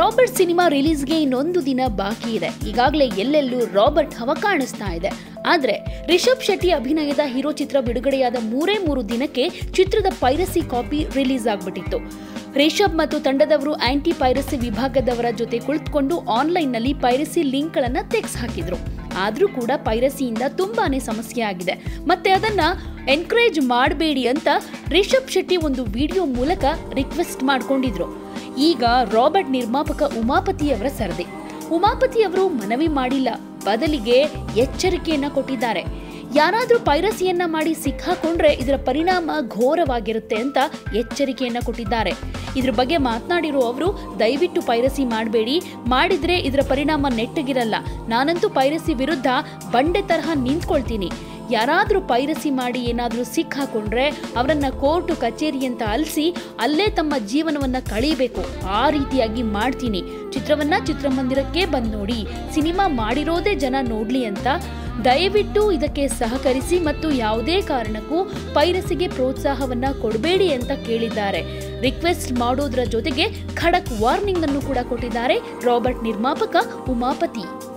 Robert cinema ರಿಲೀಸ್ಗೆ ಇನ್ನೊಂದು ದಿನ ಬಾಕಿ ಇದೆ ಈಗಾಗಲೇ ಎಲ್ಲೆಲ್ಲೂ ರಾಬರ್ಟ್ ಹವ ಕಾಣಿಸ್ತಾ ಇದೆ ಆದ್ರೆ ರಿಷಬ್ ಶೆಟ್ಟಿ ಅಭಿನಯದ ಹೀರೋ ಚಿತ್ರ ಬಿಡುಗಡೆಯಾದ ಮೂರೇ ಮೂರು ದಿನಕ್ಕೆ ಚಿತ್ರದ ಪೈರಸಿ ಕಾಪಿ ರಿಲೀಸ್ ಆಗ್ಬಿಟ್ಟಿತ್ತು ರಿಷಬ್ ಮತ್ತು ತಂಡದವರು ಆಂಟಿ ಪೈರಸಿ ವಿಭಾಗದವರ ಜೊತೆ ಕುಳಿತುಕೊಂಡು ಆನ್ಲೈನ್ನಲ್ಲಿ ಪೈರಸಿ ಲಿಂಕ್ಗಳನ್ನು ತೆಗೆಸ್ ಹಾಕಿದ್ರು ಆದರೂ ಕೂಡ ಪೈರಸಿಯಿಂದ ತುಂಬಾನೇ ಸಮಸ್ಯೆ ಆಗಿದೆ ಮತ್ತೆ ಅದನ್ನ ಎನ್ಕರೇಜ್ ಮಾಡಬೇಡಿ ಅಂತ ರಿಷಬ್ ಶೆಟ್ಟಿ ಒಂದು ವಿಡಿಯೋ ಮೂಲಕ ರಿಕ್ವೆಸ್ಟ್ ಮಾಡ್ಕೊಂಡಿದ್ರು ಈಗ ರಾಬರ್ಟ್ ನಿರ್ಮಾಪಕ ಉಮಾಪತಿಯವರ ಸರದಿ ಉಮಾಪತಿಯವರು ಮನವಿ ಮಾಡಿಲ್ಲ ಬದಲಿಗೆ ಎಚ್ಚರಿಕೆಯನ್ನ ಕೊಟ್ಟಿದ್ದಾರೆ ಯಾರಾದರೂ ಪೈರಸಿಯನ್ನ ಮಾಡಿ ಸಿಕ್ಕಾಕೊಂಡ್ರೆ ಇದರ ಪರಿಣಾಮ ಘೋರವಾಗಿರುತ್ತೆ ಅಂತ ಎಚ್ಚರಿಕೆಯನ್ನ ಕೊಟ್ಟಿದ್ದಾರೆ ಇದ್ರ ಬಗ್ಗೆ ಮಾತನಾಡಿರೋ ಅವರು ದಯವಿಟ್ಟು ಪೈರಸಿ ಮಾಡಬೇಡಿ ಮಾಡಿದ್ರೆ ಇದರ ಪರಿಣಾಮ ನೆಟ್ಟಗಿರಲ್ಲ ನಾನಂತೂ ಪೈರಸಿ ವಿರುದ್ಧ ಬಂಡೆ ತರಹ ನಿಂತ್ಕೊಳ್ತೀನಿ ಯಾರಾದರೂ ಪೈರಸಿ ಮಾಡಿ ಏನಾದರೂ ಸಿಕ್ಕಾಕೊಂಡ್ರೆ ಅವರನ್ನ ಕೋರ್ಟು ಕಚೇರಿ ಅಂತ ಅಲಿಸಿ ಅಲ್ಲೇ ತಮ್ಮ ಜೀವನವನ್ನ ಕಳೀಬೇಕು ಆ ರೀತಿಯಾಗಿ ಮಾಡ್ತೀನಿ ಚಿತ್ರವನ್ನ ಚಿತ್ರಮಂದಿರಕ್ಕೆ ಬಂದು ನೋಡಿ ಸಿನಿಮಾ ಮಾಡಿರೋದೇ ಜನ ನೋಡ್ಲಿ ಅಂತ ದಯವಿಟ್ಟು ಇದಕ್ಕೆ ಸಹಕರಿಸಿ ಮತ್ತು ಯಾವುದೇ ಕಾರಣಕ್ಕೂ ಪೈರಸಿಗೆ ಪ್ರೋತ್ಸಾಹವನ್ನ ಕೊಡಬೇಡಿ ಅಂತ ಕೇಳಿದ್ದಾರೆ ರಿಕ್ವೆಸ್ಟ್ ಮಾಡೋದ್ರ ಜೊತೆಗೆ ಖಡಕ್ ವಾರ್ನಿಂಗ್ ಅನ್ನು ಕೂಡ ಕೊಟ್ಟಿದ್ದಾರೆ ರಾಬರ್ಟ್ ನಿರ್ಮಾಪಕ ಉಮಾಪತಿ